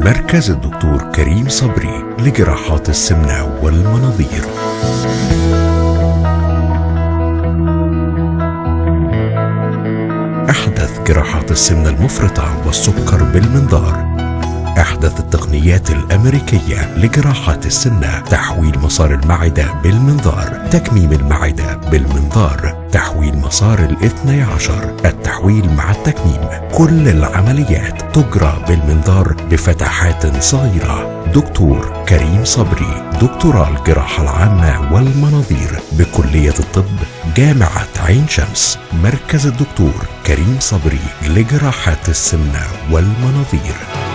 مركز الدكتور كريم صبري لجراحات السمنة والمناظير أحدث جراحات السمنة المفرطة والسكر بالمنظار أحدث التقنيات الأمريكية لجراحات السمنة تحويل مسار المعدة بالمنظار تكميم المعدة بالمنظار تحويل مسار الاثني عشر التحويل مع التكميم كل العمليات تجرى بالمنظار بفتحات صغيرة دكتور كريم صبري دكتوراه الجراحة العامة والمناظير بكلية الطب جامعة عين شمس مركز الدكتور كريم صبري لجراحات السمنة والمناظير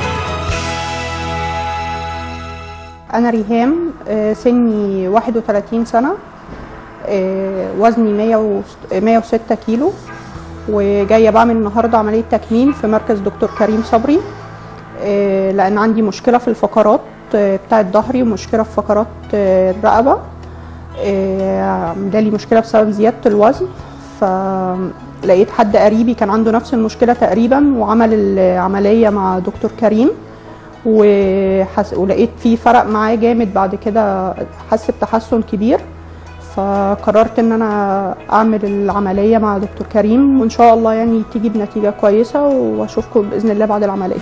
أنا ريهام آه، سني 31 سنة آه، وزني 100 و- 106 كيلو وجاية بعمل النهاردة عملية تكميم في مركز دكتور كريم صبري آه، لأن عندي مشكلة في الفقرات آه، بتاعة ظهري ومشكلة في فقرات آه، الرقبة آه، جالي مشكلة بسبب زيادة الوزن فلقيت حد قريبي كان عنده نفس المشكلة تقريبا وعمل العملية مع دكتور كريم وحس... ولقيت فيه فرق معاه جامد بعد كده حس بتحسن كبير فقررت ان انا اعمل العمليه مع دكتور كريم وان شاء الله يعني تيجي بنتيجه كويسه واشوفكم باذن الله بعد العمليه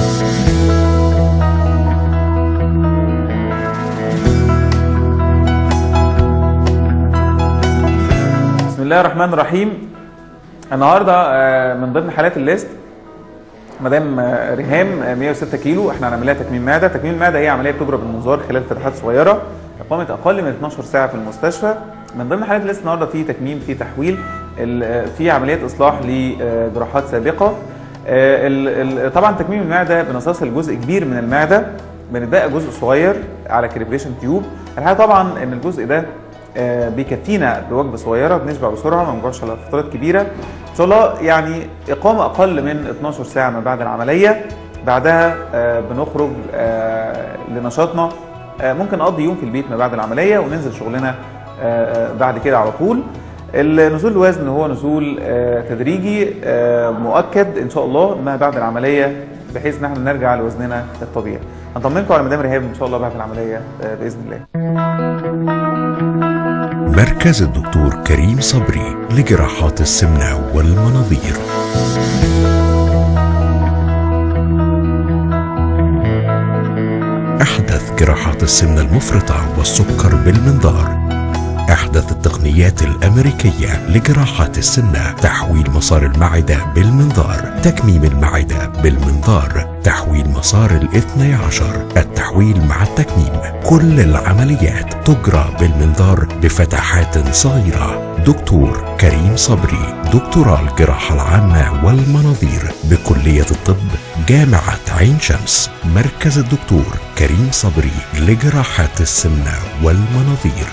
بسم الله الرحمن الرحيم النهارده آه، من ضمن حالات الليست مدام آه، ريهام آه، 106 كيلو احنا هنعمل لها تكميم معده تكميم المعده هي عمليه بتجرى بالمنظار خلال فتحات صغيره اقامه اقل من 12 ساعه في المستشفى من ضمن حالات الليست النهارده في تكميم في تحويل ال- آه، في عمليات اصلاح لجراحات سابقه آه، ال- ال- طبعا تكميم المعده بنصاص جزء كبير من المعده بنتبقى جزء صغير على كاليبريشن تيوب الحقيقه طبعا ان الجزء ده آه، بيكفينا بوجبه صغيره بنشبع بسرعه ما بنجوعش على فترات كبيره ان شاء الله يعني اقامه اقل من 12 ساعه ما بعد العمليه بعدها آه، بنخرج آه، لنشاطنا آه، ممكن نقضي يوم في البيت ما بعد العمليه وننزل شغلنا آه، آه، بعد كده على طول النزول الوزن هو نزول آه، تدريجي آه، مؤكد ان شاء الله ما بعد العمليه بحيث ان احنا نرجع لوزننا الطبيعي هنطمنكم على مدام ريهام ان شاء الله بعد العمليه آه، باذن الله مركز الدكتور كريم صبري لجراحات السمنة والمناظير أحدث جراحات السمنة المفرطة والسكر بالمنظار أحدث التقنيات الأمريكية لجراحات السمنة تحويل مسار المعدة بالمنظار تكميم المعدة بالمنظار تحويل مسار الاثني عشر التحويل مع التكميم كل العمليات تجرى بالمنظار بفتحات صغيرة دكتور كريم صبري دكتوراه الجراحة العامة والمناظير بكلية الطب جامعة عين شمس مركز الدكتور كريم صبري لجراحات السمنة والمناظير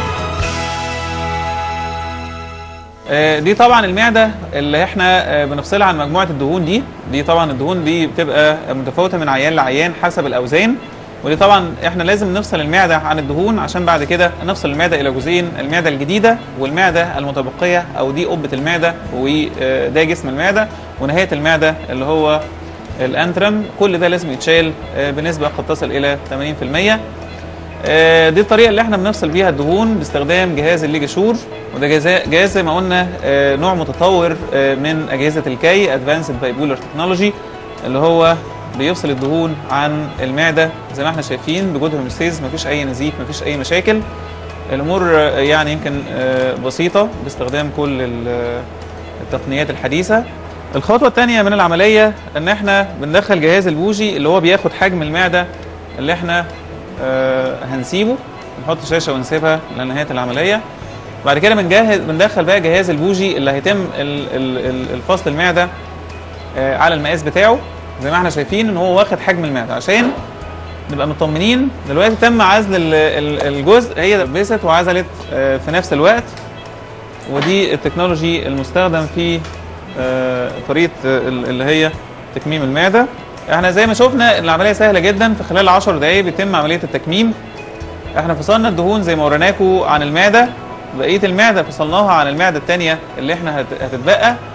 آه، دي طبعا المعده اللي احنا آه، بنفصلها عن مجموعه الدهون دي دي طبعا الدهون دي بتبقى متفاوته من عيان لعيان حسب الاوزان ودي طبعا احنا لازم نفصل المعده عن الدهون عشان بعد كده نفصل المعده الى جزئين المعده الجديده والمعده المتبقيه او دي قبه المعده وده جسم المعده ونهايه المعده اللي هو الانترم كل ده لازم يتشال آه، بنسبه قد تصل الى 80% آه، دي الطريقه اللي احنا بنفصل بيها الدهون باستخدام جهاز الليجاشور وده جهاز جهاز زي ما قلنا آه، نوع متطور آه، من اجهزه الكي ادفانسد بايبولر تكنولوجي اللي هو بيفصل الدهون عن المعده زي ما احنا شايفين بجود هيموستيز مفيش اي نزيف مفيش اي مشاكل الامور آه، يعني يمكن آه، بسيطه باستخدام كل ال- التقنيات الحديثه الخطوه الثانيه من العمليه ان احنا بندخل جهاز البوجي اللي هو بياخد حجم المعده اللي احنا آه، هنسيبه نحط شاشه ونسيبها لنهايه العمليه بعد كده بنجهز بندخل بقى جهاز البوجي اللي هيتم ال- ال- ال- الفصل المعده آه، على المقاس بتاعه زي ما احنا شايفين ان هو واخد حجم المعده عشان نبقى مطمنين دلوقتي تم عزل ال- ال- الجزء هي لبست وعزلت آه، في نفس الوقت ودي التكنولوجي المستخدم في آه، طريقه آه، ال- اللي هي تكميم المعده احنا زي ما شفنا العمليه سهله جدا في خلال 10 دقائق بيتم عمليه التكميم احنا فصلنا الدهون زي ما وريناكم عن المعده بقيه المعده فصلناها عن المعده الثانيه اللي احنا هت- هتتبقى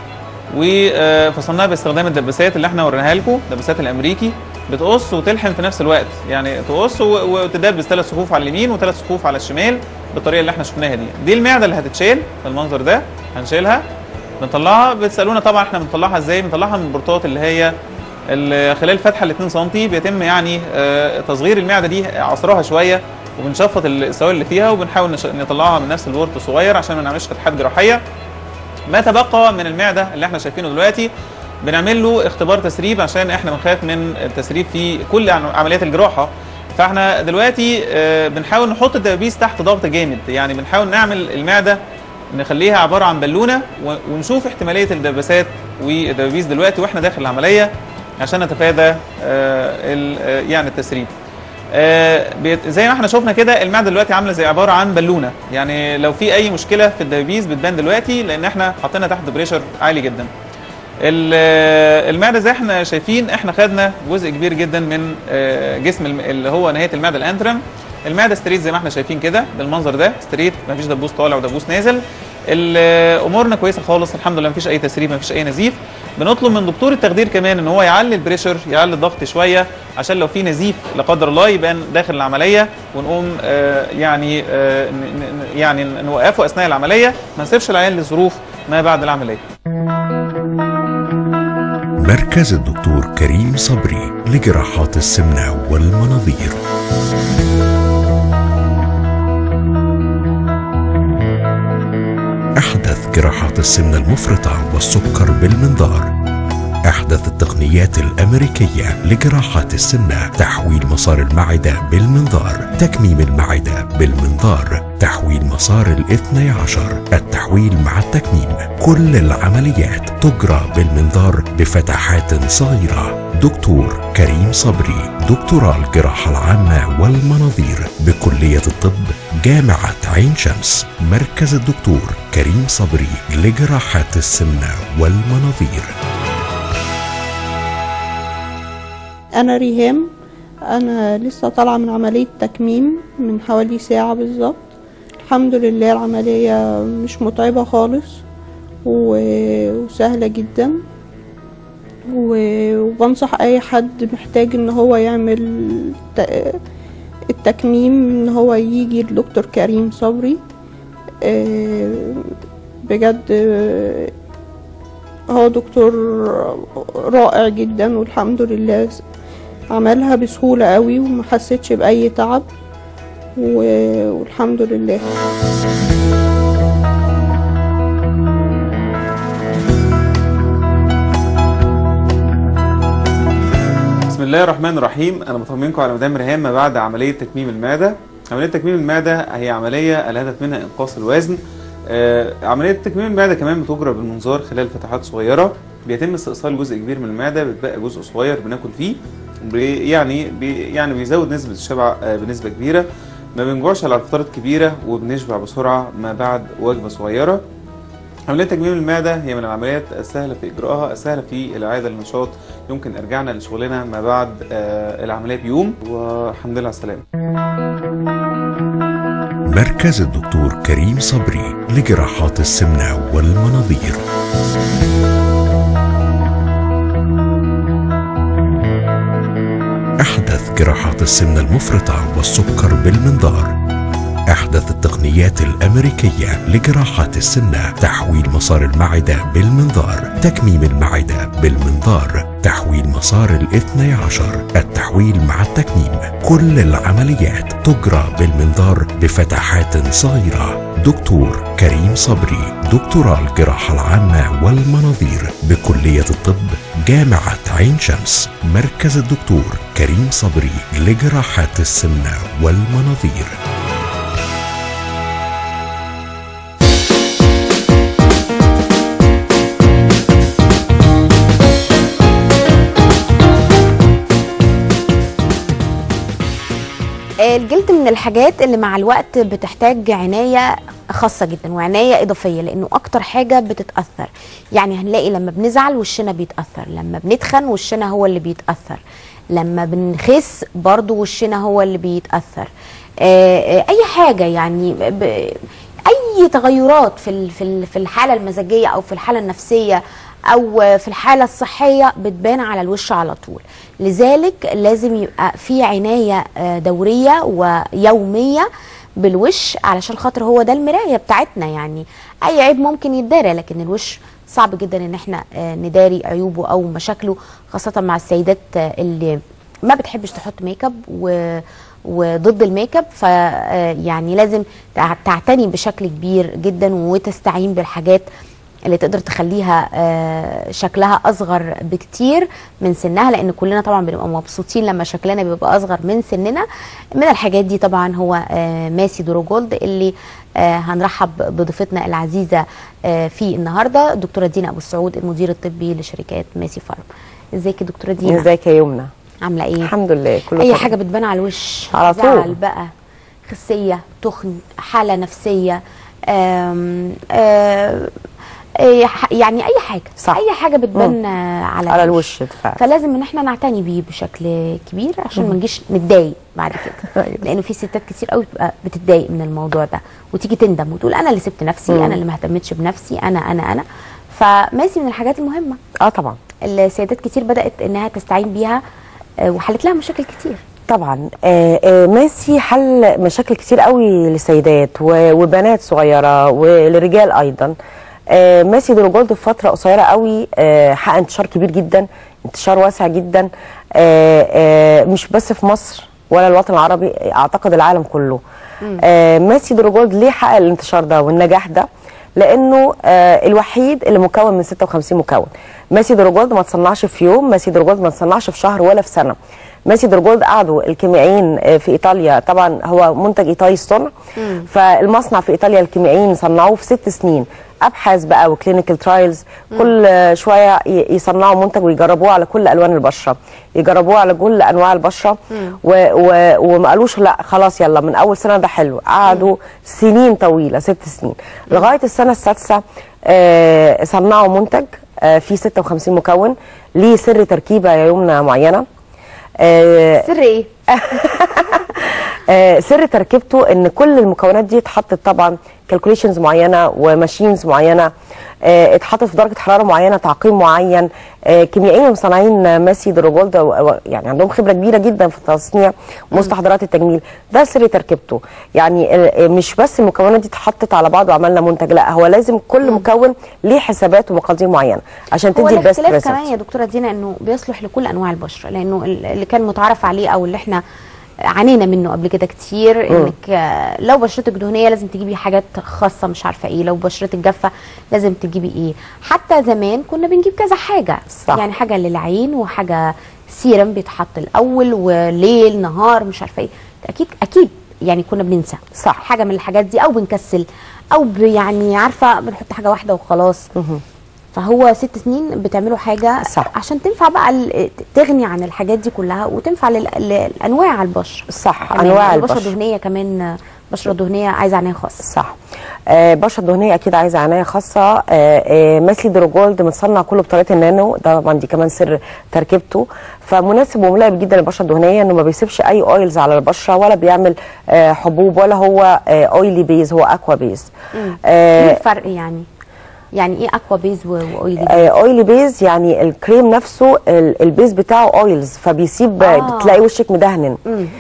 وفصلناها باستخدام الدباسات اللي احنا وريناها لكم الدباسات الامريكي بتقص وتلحم في نفس الوقت يعني تقص و- وتدبس ثلاث صفوف على اليمين وثلاث صفوف على الشمال بالطريقه اللي احنا شفناها دي دي المعده اللي هتتشال بالمنظر ده هنشيلها بنطلعها بتسالونا طبعا احنا بنطلعها ازاي بنطلعها من البورتات اللي هي ال- خلال فتحه ال 2 سم بيتم يعني آه، تصغير المعده دي عصرها شويه وبنشفط السوائل اللي فيها وبنحاول نش- نطلعها من نفس الورط صغير عشان ما نعملش فتحات جراحيه ما تبقى من المعده اللي احنا شايفينه دلوقتي بنعمل له اختبار تسريب عشان احنا بنخاف من التسريب في كل عن- عمليات الجراحه فاحنا دلوقتي آه، بنحاول نحط الدبابيس تحت ضغط جامد يعني بنحاول نعمل المعده نخليها عباره عن بالونه و- ونشوف احتماليه الدباسات والدبابيس دلوقتي واحنا داخل العمليه عشان نتفادى آه، ال- آه، يعني التسريب آه، بيت- زي ما احنا شفنا كده المعده دلوقتي عامله زي عباره عن بالونه يعني لو في اي مشكله في الدبابيس بتبان دلوقتي لان احنا حاطينها تحت بريشر عالي جدا ال- آه، المعده زي احنا شايفين احنا خدنا جزء كبير جدا من آه، جسم الم- اللي هو نهايه المعده الانترم المعده ستريت زي ما احنا شايفين كده بالمنظر ده ستريت مفيش دبوس طالع ودبوس نازل ال- آه، امورنا كويسه خالص الحمد لله مفيش اي تسريب مفيش اي نزيف بنطلب من دكتور التخدير كمان ان هو يعلي البريشر يعلي الضغط شويه عشان لو في نزيف لا قدر الله يبان داخل العمليه ونقوم آه، يعني آه، ن- ن- يعني نوقفه اثناء العمليه ما نسيبش العيان لظروف ما بعد العمليه مركز الدكتور كريم صبري لجراحات السمنة والمناظير أحدث جراحات السمنة المفرطة والسكر بالمنظار أحدث التقنيات الأمريكية لجراحات السمنة تحويل مسار المعدة بالمنظار تكميم المعدة بالمنظار تحويل مسار الاثني عشر التحويل مع التكميم كل العمليات تجرى بالمنظار بفتحات صغيرة دكتور كريم صبري دكتوراه الجراحة العامة والمناظير بكلية الطب جامعة عين شمس مركز الدكتور كريم صبري لجراحات السمنة والمناظير انا ريهام انا لسه طالعه من عمليه تكميم من حوالي ساعه بالظبط الحمد لله العمليه مش متعبه خالص و- وسهله جدا و- وبنصح اي حد محتاج ان هو يعمل ت- التكميم ان هو يجي لدكتور كريم صبري آه، بجد آه، هو دكتور رائع جدا والحمد لله عملها بسهولة قوي وما حسيتش بأي تعب و- والحمد لله بسم الله الرحمن الرحيم انا بطمنكم على مدام ريهام ما بعد عمليه تكميم المعده عمليه تكميم المعده هي عمليه الهدف منها انقاص الوزن آه، عمليه تكميم المعده كمان بتجرى بالمنظار خلال فتحات صغيره بيتم استئصال جزء كبير من المعده بيتبقى جزء صغير بناكل فيه بي- يعني بي يعني بيزود نسبه الشبع آه، بنسبه كبيره ما بنجوعش على فترات كبيره وبنشبع بسرعه ما بعد وجبه صغيره عملية تجميم المعدة هي من العمليات السهلة في إجراءها السهلة في العادة للنشاط يمكن إرجاعنا لشغلنا ما بعد آه، العملية بيوم والحمد لله على السلامة مركز الدكتور كريم صبري لجراحات السمنة والمناظير أحدث جراحات السمنة المفرطة والسكر بالمنظار أحدث التقنيات الأمريكية لجراحات السمنة تحويل مسار المعدة بالمنظار تكميم المعدة بالمنظار تحويل مسار الاثني عشر التحويل مع التكميم كل العمليات تجرى بالمنظار بفتحات صغيرة دكتور كريم صبري دكتوراه الجراحة العامة والمناظير بكلية الطب جامعة عين شمس مركز الدكتور كريم صبري لجراحات السمنة والمناظير الجلد من الحاجات اللي مع الوقت بتحتاج عناية خاصة جدا وعناية إضافية لأنه أكتر حاجة بتتأثر يعني هنلاقي لما بنزعل وشنا بيتأثر لما بنتخن وشنا هو اللي بيتأثر لما بنخس برضو وشنا هو اللي بيتأثر آه، آه، أي حاجة يعني ب- اي تغيرات في ال- في ال- في الحاله المزاجيه او في الحاله النفسيه او في الحاله الصحيه بتبان على الوش على طول لذلك لازم يبقى في عنايه آه، دوريه ويوميه بالوش علشان خاطر هو ده المرايه بتاعتنا يعني اي عيب ممكن يتدارى لكن الوش صعب جدا ان احنا آه، نداري عيوبه او مشاكله خاصه مع السيدات آه، اللي ما بتحبش تحط ميك اب و وضد الميك اب ف آه، يعني لازم تع- تعتني بشكل كبير جدا وتستعين بالحاجات اللي تقدر تخليها آه، شكلها اصغر بكتير من سنها لان كلنا طبعا بنبقى مبسوطين لما شكلنا بيبقى اصغر من سننا من الحاجات دي طبعا هو آه، ماسي دورو جولد اللي آه، هنرحب بضيفتنا العزيزه آه، فيه النهارده دكتوره دينا ابو السعود المدير الطبي لشركات ماسي فارم ازيك يا دكتوره دينا ازيك يا يمنى عامله ايه الحمد لله كله اي تمام. حاجه بتبان على الوش على طول. زعل بقى خسيه تخن حاله نفسيه آم آم آه، ح- يعني اي حاجه صح. اي حاجه بتبان آه، على, على الوش فعلا فلازم ان احنا نعتني بيه بشكل كبير عشان ما نجيش نتضايق بعد كده أيوة. لانه في ستات كتير قوي بتبقى بتتضايق من الموضوع ده وتيجي تندم وتقول انا اللي سبت نفسي مم. انا اللي ما اهتمتش بنفسي انا انا انا فماسي من الحاجات المهمه اه طبعا السيدات كتير بدات انها تستعين بيها آه، وحلت لها مشاكل كتير طبعا آه آه ماسي حل مشاكل كتير قوي لسيدات و- وبنات صغيره ولرجال ايضا آه ماسي دروجولد في فتره قصيره قوي آه حقق انتشار كبير جدا انتشار واسع جدا آه آه مش بس في مصر ولا الوطن العربي اعتقد العالم كله آه ماسي دروجولد ليه حقق الانتشار ده والنجاح ده لانه آه الوحيد اللي مكون من 56 مكون ماسي دروجولد ما تصنعش في يوم ماسي دروجولد ما تصنعش في شهر ولا في سنه ماسي دروجولد قعدوا الكيميائيين آه، في ايطاليا طبعا هو منتج ايطالي الصنع فالمصنع في ايطاليا الكيميائيين صنعوه في ست سنين ابحاث بقى وكلينيكال ترايلز كل آه، شويه ي- يصنعوا منتج ويجربوه على كل الوان البشره يجربوه على كل انواع البشره و و وما قالوش لا خلاص يلا من اول سنه ده حلو قعدوا سنين طويله ست سنين لغايه السنه السادسه آه، صنعوا منتج آه، فيه 56 مكون ليه سر تركيبه يا يمنى معينه آه، سر ايه آه، سر تركيبته ان كل المكونات دي اتحطت طبعا كالكوليشنز معينه وماشينز معينه آه، اتحطت في درجه حراره معينه تعقيم معين آه، كيميائيين ومصنعين ماسي دروجولد و- و- يعني عندهم خبره كبيره جدا في تصنيع مستحضرات التجميل ده سر تركيبته يعني آه، مش بس المكونات دي اتحطت على بعض وعملنا منتج لا هو لازم كل مكون ليه حسابات ومقادير معينه عشان هو تدي البيست الاختلاف كمان ريزلت يا دكتوره دينا انه بيصلح لكل انواع البشره لانه ال- اللي كان متعارف عليه او اللي احنا عانينا منه قبل كده كتير انك آه، لو بشرتك دهنيه لازم تجيبي حاجات خاصه مش عارفه ايه لو بشرتك جافه لازم تجيبي ايه حتى زمان كنا بنجيب كذا حاجه صح. يعني حاجه للعين وحاجه سيرم بيتحط الاول وليل نهار مش عارفه ايه اكيد اكيد يعني كنا بننسى صح. حاجه من الحاجات دي او بنكسل او ب- يعني عارفه بنحط حاجه واحده وخلاص فهو ست سنين بتعملوا حاجه صح. عشان تنفع بقى ال- تغني عن الحاجات دي كلها وتنفع لل- للانواع البشره صح كمان. انواع يعني البشره البشره الدهنيه كمان بشره دهنيه عايزه عنايه خاصه صح آه بشره دهنيه اكيد عايزه عنايه خاصه آه آه ماسلي دروجولد متصنع كله بطريقه النانو ده طبعا دي كمان سر تركيبته فمناسب وملائم جدا للبشره الدهنيه انه ما بيسيبش اي اويلز على البشره ولا بيعمل آه حبوب ولا هو آه اويلي بيز هو اكوا بيز ايه آه الفرق يعني يعني ايه اكوا بيز و- واويلي بيز آه اويلي بيز يعني الكريم نفسه ال- البيز بتاعه اويلز فبيسيب آه. آه. بتلاقي وشك مدهن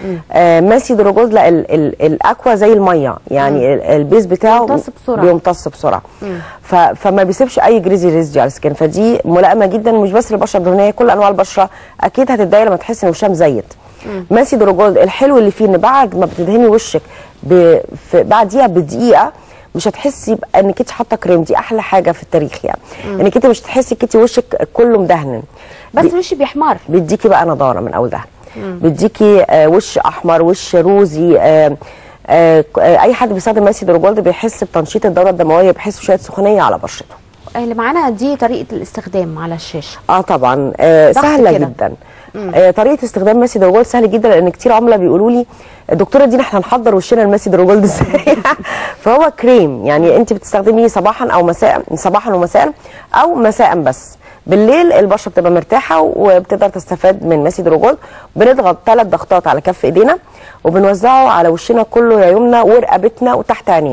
آه ماسي دروجولد لا ال ال الاكوا زي الميه يعني ال- البيز بتاعه بيمتص بسرعة. بيمتص بسرعه ف فما بيسيبش اي جريزي ريزدي على السكين فدي ملائمه جدا مش بس للبشره الدهنيه كل انواع البشره اكيد هتتضايق لما تحس ان وشها مزيت ماسي دروجولد الحلو اللي فيه ان بعد ما بتدهني وشك ب... في بعديها بدقيقه مش هتحسي ب- انك انت حاطه كريم دي احلى حاجه في التاريخ يعني انك انت مش هتحسي انك انت وشك كله مدهن بس وشي بيحمر بيديكي بقى نضاره من اول دهن بيديكي آه وش احمر وش روزي آه آه ك- آه اي حد بيستخدم ماسي دروجولد بيحس بتنشيط الدوره الدمويه بيحس بشويه سخونيه على بشرته اللي معانا دي طريقه الاستخدام على الشاشه اه طبعا آه ضغط سهله كده. جدا آه طريقه استخدام ماسي دروجولد سهل جدا لان كتير عملاء بيقولوا لي دكتوره دينا احنا نحضر وشنا الماسي دروجولد ازاي فهو كريم يعني انت بتستخدميه صباحا او مساء صباحا ومساء او مساء بس بالليل البشره بتبقى مرتاحه وبتقدر تستفاد من ماسي دروجولد بنضغط ثلاث ضغطات على كف ايدينا وبنوزعه على وشنا كله يا يمنى ورقبتنا وتحت عينينا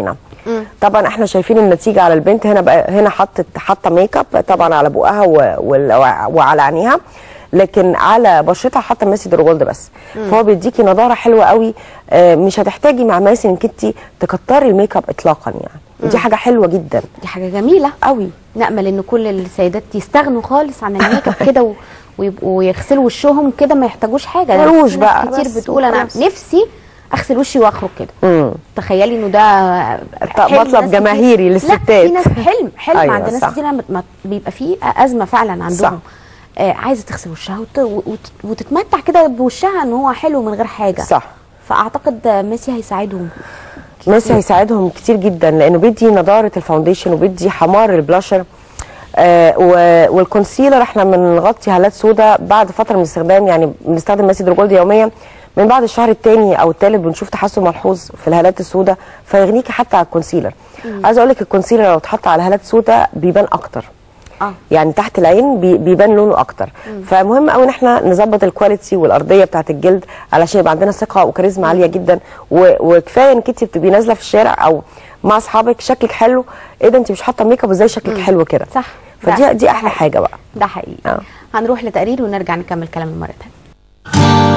طبعا احنا شايفين النتيجه على البنت هنا بقى هنا حطت حاطه ميك اب طبعا على بقها و- وال- وعلى عينيها لكن على بشرتها حاطه ماسي دروجولد بس فهو بيديكي نضاره حلوه قوي آه، مش هتحتاجي مع ماسي انك انت تكتري الميك اب اطلاقا يعني دي حاجه حلوه جدا دي حاجه جميله قوي نامل ان كل السيدات يستغنوا خالص عن الميك اب كده و- ويبقوا يغسلوا وشهم كده ما يحتاجوش حاجه ده روج في ناس بقى كتير بس بتقول انا وخلاص. نفسي اغسل وشي واخرج كده امم تخيلي انه ده حلم مطلب ناس كتير. جماهيري لا للستات. في ناس حلم حلم أيوة، عند ناس صح. كتير لما ما- بيبقى في ازمه فعلا عندهم صح. آه عايزه تغسل وشها وت... وت... وتتمتع كده بوشها ان هو حلو من غير حاجه صح فاعتقد آه، ميسي هيساعدهم ميسي هيساعدهم كتير جدا لانه بيدي نضاره الفاونديشن وبيدي حمار البلاشر آه و- والكونسيلر احنا بنغطي هالات سوداء بعد فتره من الاستخدام يعني بنستخدم ماسي دروجولد يوميا من بعد الشهر الثاني او الثالث بنشوف تحسن ملحوظ في الهالات السوداء فيغنيكي حتى على الكونسيلر عايزه اقول لك الكونسيلر لو اتحط على هالات سوداء بيبان اكتر اه يعني تحت العين بي- بيبان لونه اكتر فمهم قوي ان احنا نظبط الكواليتي والارضيه بتاعه الجلد علشان يبقى عندنا ثقه وكاريزما عاليه جدا و- وكفايه انك انت بتبقي نازله في الشارع او مع اصحابك شكلك حلو ايه ده انت مش حاطه ميك اب ازاي شكلك حلو كده صح فدي ده- دي احلى حاجه بقى ده حقيقي آه. هنروح لتقرير ونرجع نكمل كلامنا مره تانية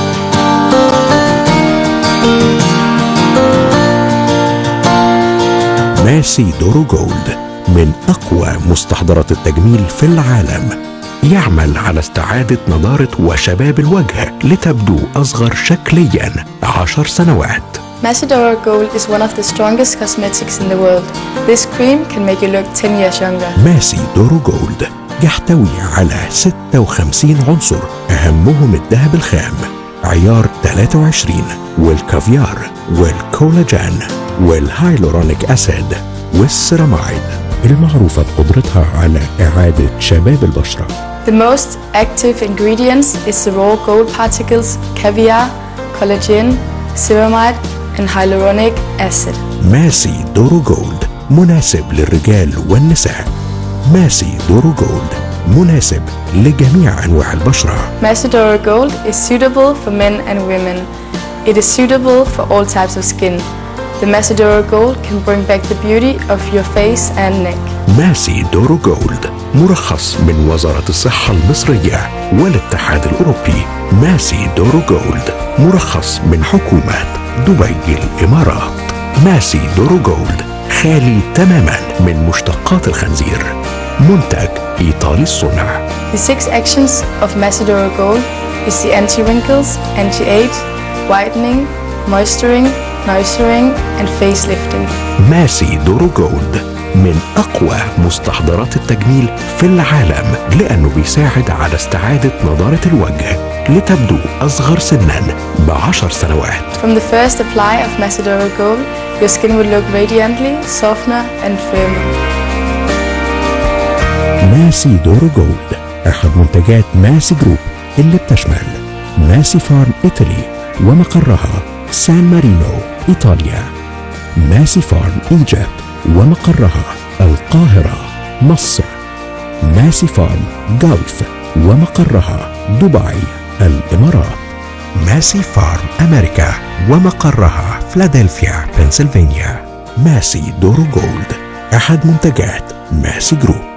ماسي دورو جولد من أقوى مستحضرات التجميل في العالم يعمل على استعادة نضارة وشباب الوجه لتبدو أصغر شكليا عشر سنوات Macedora Gold is one of the strongest cosmetics in the world. This cream can make you look 10 years younger. ماسي دورو جولد يحتوي على 56 عنصر أهمهم الذهب الخام عيار 23 والكافيار والكولاجين والهايلورونيك أسيد والسيرامايد المعروفة بقدرتها على إعادة شباب البشرة The most active ingredients is the raw gold particles, caviar, collagen, ceramide, and hyaluronic acid. ماسي دورو جولد مناسب للرجال والنساء ماسي دورو جولد مناسب لجميع أنواع البشرة Macedora Gold is suitable for men and women. It is suitable for all types of skin. The Macedora Gold can bring back the beauty of your face and neck. ماسي دورو جولد مرخص من وزارة الصحة المصرية والاتحاد الأوروبي ماسي دورو جولد مرخص من حكومة دبي الإمارات ماسي دورو جولد خالي تماما من مشتقات الخنزير منتج إيطالي الصنع The six actions of Macedora Gold is the anti-wrinkles, anti-age, whitening, moisturing, nourishing, and facelifting. ماسي دورو جولد من أقوى مستحضرات التجميل في العالم لأنه بيساعد على استعادة نضارة الوجه لتبدو أصغر سنا بعشر سنوات From the first apply of Macedora Gold, your skin will look radiantly, softer, and firmer. ماسي دورو جولد أحد منتجات ماسي جروب اللي بتشمل ماسي فارم إيطالي ومقرها سان مارينو إيطاليا ماسي فارم إيجيبت ومقرها القاهرة مصر ماسي فارم جلف ومقرها دبي الإمارات ماسي فارم أمريكا ومقرها فلادلفيا بنسلفانيا ماسي دورو جولد أحد منتجات ماسي جروب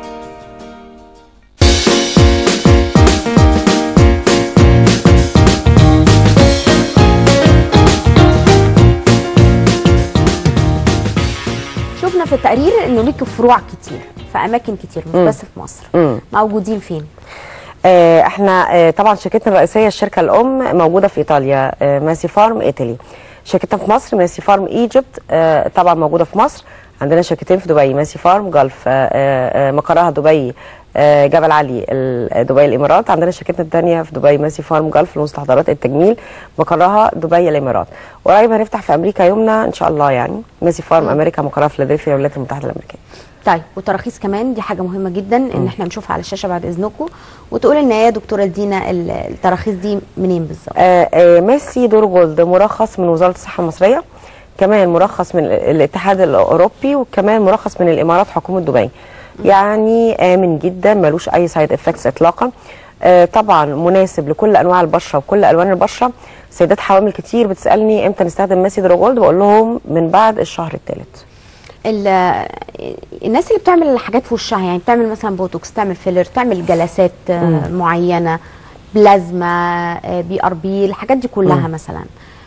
شفنا في التقرير انه ليكوا فروع كتير في اماكن كتير مش بس في مصر موجودين فين آه، احنا آه، طبعا شركتنا الرئيسيه الشركه الام موجوده في ايطاليا آه، ماسي فارم ايطالي شركتنا في مصر ماسي فارم ايجيبت آه، طبعا موجوده في مصر عندنا شركتين في دبي ماسي فارم جلف آه، آه، آه، مقرها دبي آه، جبل علي ال- دبي الامارات عندنا شركتنا الثانيه في دبي ماسي فارم جلف لمستحضرات التجميل مقرها دبي الامارات قريب هنفتح في امريكا يومنا ان شاء الله يعني ماسي فارم امريكا مقرها في فيلادلفيا الولايات المتحده الامريكيه طيب والتراخيص كمان دي حاجه مهمه جدا ان احنا نشوفها على الشاشه بعد اذنكم وتقول لنا يا دكتوره دينا ال- التراخيص دي منين بالظبط آه، آه، ميسي دور جولد مرخص من وزاره الصحه المصريه كمان مرخص من ال- الاتحاد الاوروبي وكمان مرخص من الامارات حكومه دبي يعني امن جدا ملوش اي سايد افكتس اطلاقا آه، طبعا مناسب لكل انواع البشره وكل الوان البشره سيدات حوامل كتير بتسالني امتى نستخدم ميسي دور جولد بقول لهم من بعد الشهر الثالث ال- الناس اللي بتعمل الحاجات في وشها يعني بتعمل مثلا بوتوكس تعمل فيلر تعمل جلسات آه، معينه بلازما آه، بي ار بي الحاجات دي كلها مثلا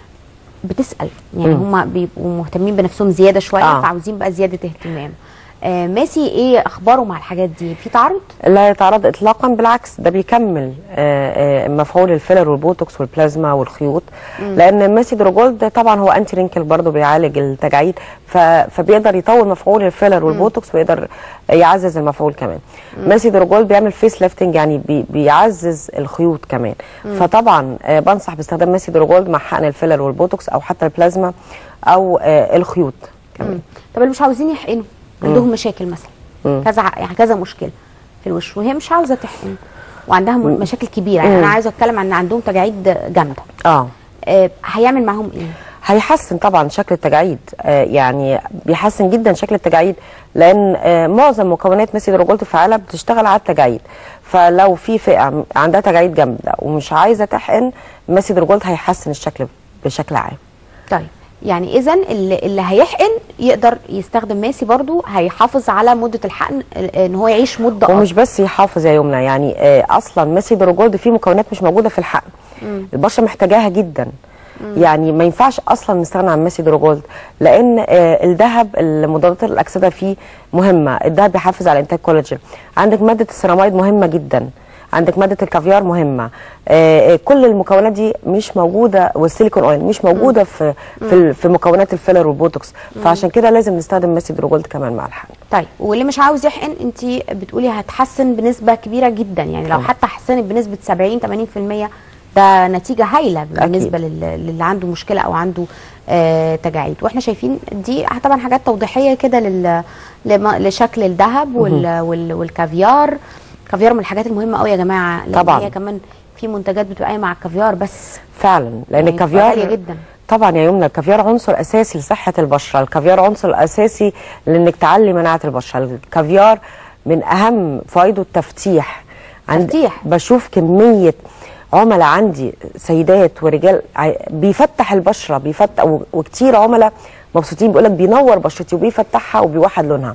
بتسال يعني هم بيبقوا مهتمين بنفسهم زياده شويه آه. فعاوزين بقى زياده اهتمام آه، ماسي ايه اخباره مع الحاجات دي في تعارض لا يتعرض اطلاقا بالعكس ده بيكمل آه، آه، مفعول الفيلر والبوتوكس والبلازما والخيوط لان ماسي دروجولد طبعا هو انتي رينكل برضه بيعالج التجاعيد ف- فبيقدر يطول مفعول الفيلر والبوتوكس ويقدر يعزز المفعول كمان ماسي دروجولد بيعمل فيس ليفتنج يعني بي بيعزز الخيوط كمان فطبعا آه، بنصح باستخدام ماسي دروجولد مع حقن الفيلر والبوتوكس او حتى البلازما او آه، الخيوط كمان طب اللي مش عاوزين يحقنوا عندهم مشاكل مثلا كذا يعني كذا مشكله في الوش وهي مش عاوزه تحقن وعندها م- مشاكل كبيره يعني انا عايزه اتكلم عن ان عندهم تجاعيد جامده اه آه، هيعمل معاهم ايه هيحسن طبعا شكل التجاعيد آه يعني بيحسن جدا شكل التجاعيد لان آه معظم مكونات ميسي دروجولت الفعاله بتشتغل على التجاعيد فلو في فئه عندها تجاعيد جامده ومش عايزه تحقن ميسي دروجولت هيحسن الشكل بشكل عام طيب يعني اذا اللي, اللي هيحقن يقدر يستخدم ماسي برضو هيحافظ على مده الحقن آه، ان هو يعيش مده ومش اطول بس يحافظ يا يمنى يعني آه اصلا ميسي دروجولد فيه مكونات مش موجوده في الحقن البشره محتاجاها جدا يعني ما ينفعش اصلا نستغنى عن ميسي دروجولد لان آه الذهب المضادات الاكسده فيه مهمه الذهب بيحافظ على انتاج كولاجين عندك ماده السيراميد مهمه جدا عندك ماده الكافيار مهمه آه آه، كل المكونات دي مش موجوده والسيليكون اويل مش موجوده في في, ال- في مكونات الفيلر والبوتوكس فعشان كده لازم نستخدم ميسي دروجولد كمان مع الحقن طيب واللي مش عاوز يحقن انت بتقولي هتحسن بنسبه كبيره جدا يعني لو حتى حسنت بنسبه 70 80% ده نتيجه هايله بالنسبه لل- للي عنده مشكله او عنده آه تجاعيد واحنا شايفين دي طبعا حاجات توضيحيه كده لل لما- لشكل الذهب وال وال والكافيار الكافيار من الحاجات المهمه قوي يا جماعه لان طبعاً. هي كمان في منتجات بتبقى قايمه على الكافيار بس فعلا لان يعني الكافيار غالية جدا. طبعا يا يمنى الكافيار عنصر اساسي لصحه البشره الكافيار عنصر اساسي لانك تعلي مناعه البشره الكافيار من اهم فوائده التفتيح عند تفتيح. بشوف كميه عملاء عندي سيدات ورجال عي- بيفتح البشره بيفتح و- وكتير عملاء مبسوطين بيقول لك بينور بشرتي وبيفتحها وبيوحد لونها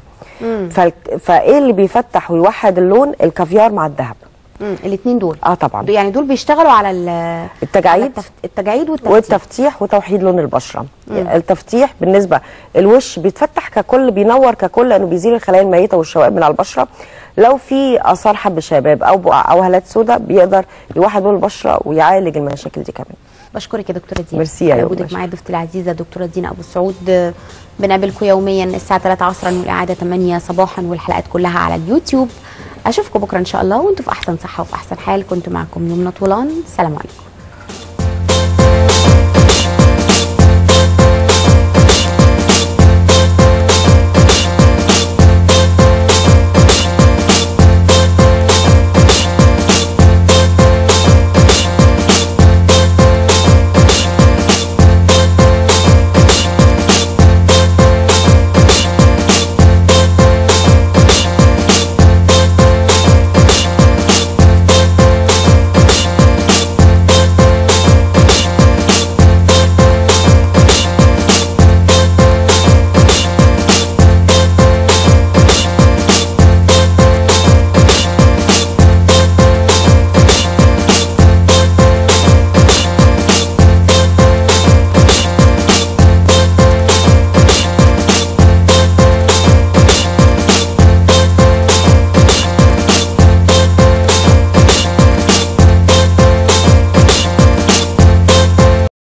فال- فايه اللي بيفتح ويوحد اللون الكافيار مع الذهب الاثنين دول اه طبعا يعني دول بيشتغلوا على ال- التجاعيد على التف- التجاعيد والتفتيح والتفتيح وتوحيد لون البشره التفتيح بالنسبه الوش بيتفتح ككل بينور ككل لانه بيزيل الخلايا الميته والشوائب من على البشره لو في اثار حب شباب او بقع او هالات سوداء بيقدر يوحد لون البشره ويعالج المشاكل دي كمان بشكرك يا دكتوره دينا ميرسي يا على يوم، وجودك ماشي. معايا ضيفتي العزيزه دكتوره دينا ابو سعود آه، بنقابلكم يوميا الساعه 3 عصرا والاعاده 8 صباحا والحلقات كلها على اليوتيوب اشوفكم بكره ان شاء الله وانتم في احسن صحه وفي احسن حال كنت معكم يمنى طولان سلام عليكم